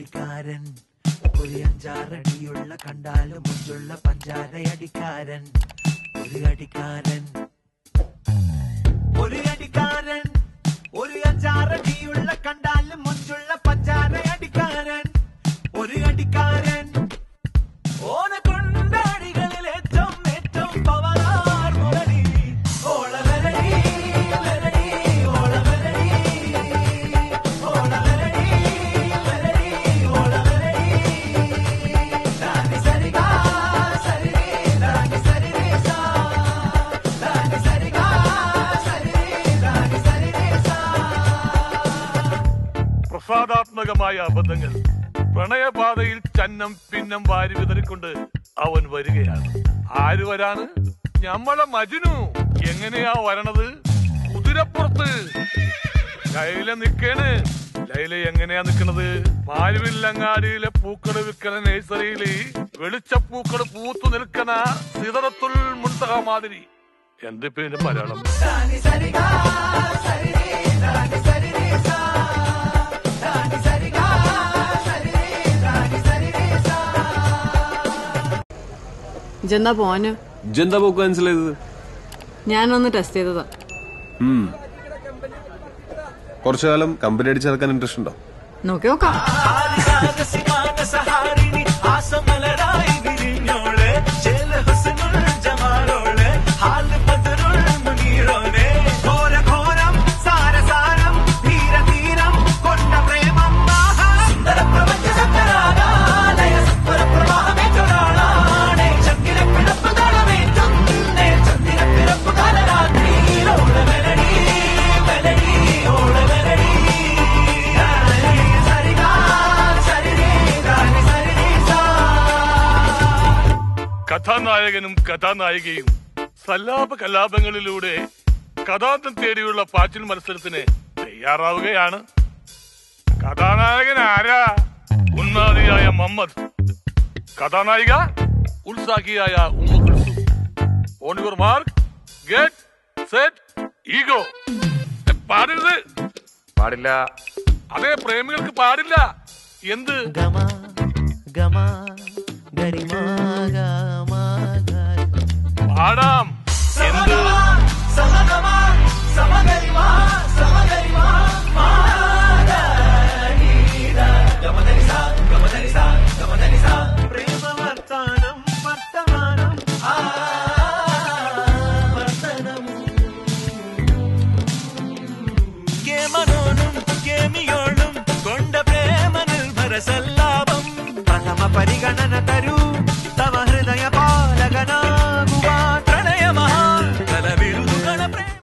കടികാരൻ ഒരു അഞ്ചാറടിയുള്ള കണ്ടാലും മുഞ്ചുള്ള പഞ്ചാരയടിക്കാരൻ ഒരു അടിക്കാരൻ ഒരു അടിക്കാരൻ ഒരു അഞ്ചാറടിയുള്ള കണ്ടാലും മുഞ്ചുള്ള പഞ്ചാരയടിക്കാരൻ ഒരു അടിക്കാരൻ ഓന കൊണ്ടാടികളിൽ ഏറ്റവും ഏറ്റവും പവനാർ മുരളി ഓള വെരടി വെരടി ഓള വെരടി ഓള വെരടി വെരടി ഓള വെരടി ദാനി സരിഗാ സരിരി ദാനി സരിരി സാ ദാനി സരിഗാ സരിരി ദാനി സരിരി സാ പ്രസാദാത്മകമായ അബദ്ധങ്ങൾ പ്രണയപാതയിൽ ചന്നം പിന്നം വാരി വിതറിക്കൊണ്ട് അവൻ വരികയാണ് ആര് വരാണ് ഞമ്മളെ മജുനു എങ്ങനെയാ വരണത് കുതിരപ്പുറത്ത് ലൈല നിക്കേണ് ലൈല എങ്ങനെയാ നിക്കണത് മാരുവില്ലങ്ങാടിയിലെ പൂക്കള് വിൽക്കണ നഴ്സറിയില് വെളിച്ചപ്പൂക്കള് പൂത്തു നിൽക്കണ സിതറത്തുൽ മുൻതഹ മാതിരി എന്ത് പേര് മലയാളം ദാനി സരിഗാ സരിരി ദാനി സരിരി സാ ദാനി സരിഗാ സരിരി ദാനി സരിരി സാ ഇജെന്താ പോന് ഇജ്ജെന്താ പോക്ക് മനസ്സിലായത് ഞാനൊന്ന് ടെസ്റ്റ് ചെയ്തതാ കുറച്ചു കാലം കമ്പനി അടിച്ച് നടക്കാൻ ഇൻട്രസ്റ്റ് ഉണ്ടോ നോക്കി നോക്കാം സഹാരിണി ആസമലരായി വിരിഞ്ഞോള് ചേല ഹുസ്നുൽ ജമാലോള് ഹാല് ബദറുൽ മുനീറോനെ ഘോര ഘോരം സാരസാരം ധീര ധീരം കൊണ്ട പ്രേമം ആഹാ. സുന്ദര പ്രപഞ്ച സങ്കരാകാലയ സത്വര പ്രവാഹമേറ്റൊരാളാണേ ചന്ദ്ര പിഴപ്പ് തളമേറ്റുന്നേ ചന്ദ്ര പിറപ്പ് കാലരാത്രിയിലോള മെലഡി മെലഡി ഓള മെലഡി സരിഗാ സരിരി ദാനി സരിരി സാ കഥാനായകനും കഥാനായികയും സല്ലാപ കലാപങ്ങളിലൂടെ കഥാന്തം തേടിയുള്ള പാച്ചിൽ മത്സരത്തിന് തയ്യാറാവുകയാണ് കഥാനായകൻ ആരാ ഉന്മാദിയായ മുഹമ്മദ് കഥാനായിക ഉത്സാഹിയായ ഉമ്മ Kulsum on your mark get set ego പാടരുത് പാടില്ല അതെ പ്രേമികൾക്ക് പാടില്ല എന്ത് ഗമ ഗമ ഗരിമ ഗമ പാടാം എന്ത് സമഗമ സമഗരിമ സമഗരിമ പ്രേമവർത്താനം വർത്തമാനം ആ വർത്തനം കേമനോനും കേമിയോളും കൊണ്ട പ്രേമ നിർഭര സല്ലാപം പ്രഥമ പരിഗണന തരൂ